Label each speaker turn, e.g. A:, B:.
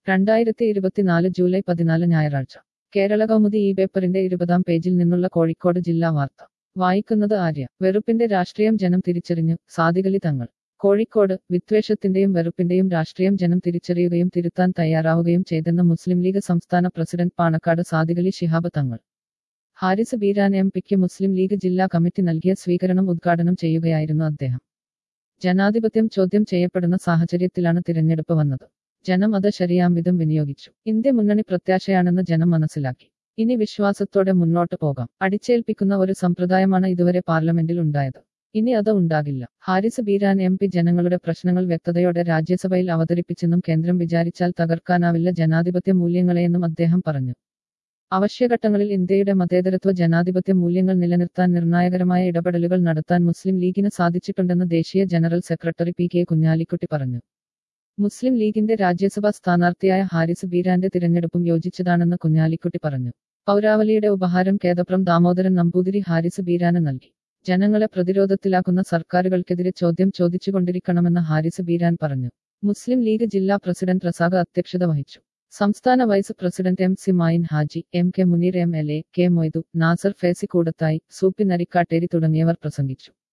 A: രണ്ടായിരത്തി ഇരുപത്തിനാല് ജൂലൈ പതിനാല് ഞായറാഴ്ച കേരള കൗമുദി ഈ പേപ്പറിന്റെ ഇരുപതാം പേജിൽ നിന്നുള്ള കോഴിക്കോട് ജില്ലാ വാർത്ത വായിക്കുന്നത് ആര്യ വെറുപ്പിന്റെ രാഷ്ട്രീയം ജനം തിരിച്ചറിഞ്ഞു സാദികളി തങ്ങൾ കോഴിക്കോട് വിദ്വേഷത്തിന്റെയും വെറുപ്പിന്റെയും രാഷ്ട്രീയം ജനം തിരിച്ചറിയുകയും തിരുത്താൻ തയ്യാറാവുകയും ചെയ്തെന്ന് മുസ്ലിം ലീഗ് സംസ്ഥാന പ്രസിഡന്റ് പാണക്കാട് സാദികളി ശിഹാബ് തങ്ങൾ ഹാരിസ് ബീരാൻ എം പിക്ക് മുസ്ലിം ലീഗ് ജില്ലാ കമ്മിറ്റി നൽകിയ സ്വീകരണം ഉദ്ഘാടനം ചെയ്യുകയായിരുന്നു അദ്ദേഹം ജനാധിപത്യം ചോദ്യം ചെയ്യപ്പെടുന്ന സാഹചര്യത്തിലാണ് തിരഞ്ഞെടുപ്പ് വന്നത് ജനം അത് ശരിയാം വിധം വിനിയോഗിച്ചു ഇന്ത്യ മുന്നണി പ്രത്യാശയാണെന്ന് ജനം മനസ്സിലാക്കി ഇനി വിശ്വാസത്തോടെ മുന്നോട്ട് പോകാം അടിച്ചേൽപ്പിക്കുന്ന ഒരു സമ്പ്രദായമാണ് ഇതുവരെ പാർലമെന്റിൽ ഉണ്ടായത് ഇനി അത് ഉണ്ടാകില്ല ഹാരിസ് ബീരാൻ എം പി ജനങ്ങളുടെ പ്രശ്നങ്ങൾ വ്യക്തതയോടെ രാജ്യസഭയിൽ അവതരിപ്പിച്ചെന്നും കേന്ദ്രം വിചാരിച്ചാൽ തകർക്കാനാവില്ല ജനാധിപത്യ മൂല്യങ്ങളെയെന്നും അദ്ദേഹം പറഞ്ഞു അവശ്യഘട്ടങ്ങളിൽ ഇന്ത്യയുടെ മതേതരത്വ ജനാധിപത്യ മൂല്യങ്ങൾ നിലനിർത്താൻ നിർണായകരമായ ഇടപെടലുകൾ നടത്താൻ മുസ്ലിം ലീഗിന് സാധിച്ചിട്ടുണ്ടെന്ന് ദേശീയ general secretary P K Kunhalikutty പറഞ്ഞു മുസ്ലിം ലീഗിന്റെ രാജ്യസഭാ സ്ഥാനാർത്ഥിയായ ഹാരിസ് ബീരാന്റെ തിരഞ്ഞെടുപ്പും യോജിച്ചതാണെന്ന് കുഞ്ഞാലിക്കുട്ടി പറഞ്ഞു പൗരാവലിയുടെ ഉപഹാരം കേദപ്രം ദാമോദരൻ നമ്പൂതിരി ഹാരിസ് ബീരാന് നൽകി ജനങ്ങളെ പ്രതിരോധത്തിലാക്കുന്ന സർക്കാരുകൾക്കെതിരെ ചോദ്യം ചോദിച്ചുകൊണ്ടിരിക്കണമെന്ന് ഹാരിസ് ബീരാൻ പറഞ്ഞു മുസ്ലിം ലീഗ് ജില്ലാ പ്രസിഡന്റ് റസാഖ് അധ്യക്ഷത വഹിച്ചു സംസ്ഥാന vice president M C Mayin Haji M K Muneer M L A K Moidu Nasar Faizy Koodathai Soopy Narikkatteri തുടങ്ങിയവർ പ്രസംഗിച്ചു